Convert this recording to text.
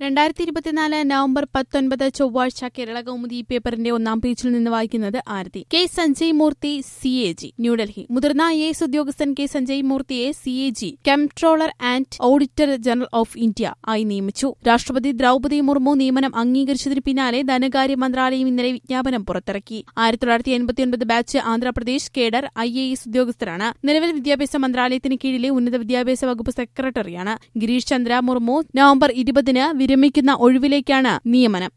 രണ്ടായിരത്തി ഇരുപത്തിനാല് നവംബർ പത്തൊൻപത് ചൊവ്വാഴ്ച കേരള കൗമുദി പേപ്പറിന്റെ ഒന്നാം പേജിൽ നിന്ന് വായിക്കുന്നത് Arathi K Sanjay Murthy C A G New Delhi മുതിർന്ന ഐ എസ് ഉദ്യോഗസ്ഥൻ കെ സഞ്ജയ് മൂർത്തിയെ C A G comptroller and auditor general of India ആയി നിയമിച്ചു രാഷ്ട്രപതി ദ്രൌപദി മുർമു നിയമനം അംഗീകരിച്ചതിന് പിന്നാലെ ധനകാര്യ മന്ത്രാലയം ഇന്നലെ വിജ്ഞാപനം പുറത്തിറക്കി ആയിരത്തി തൊള്ളായിരത്തി എൺപത്തിയൊൻപത് batch Andhra Pradesh cadre I A S ഉദ്യോഗസ്ഥരാണ് നിലവിൽ വിദ്യാഭ്യാസ മന്ത്രാലയത്തിന് കീഴിലെ ഉന്നത വിദ്യാഭ്യാസ വകുപ്പ് സെക്രട്ടറിയാണ് ഗിരീഷ് ചന്ദ്ര മുർമു നവംബർ ഇരുപതിന് വിരമിക്കുന്ന ഒഴിവിലേക്കാണ് നിയമനം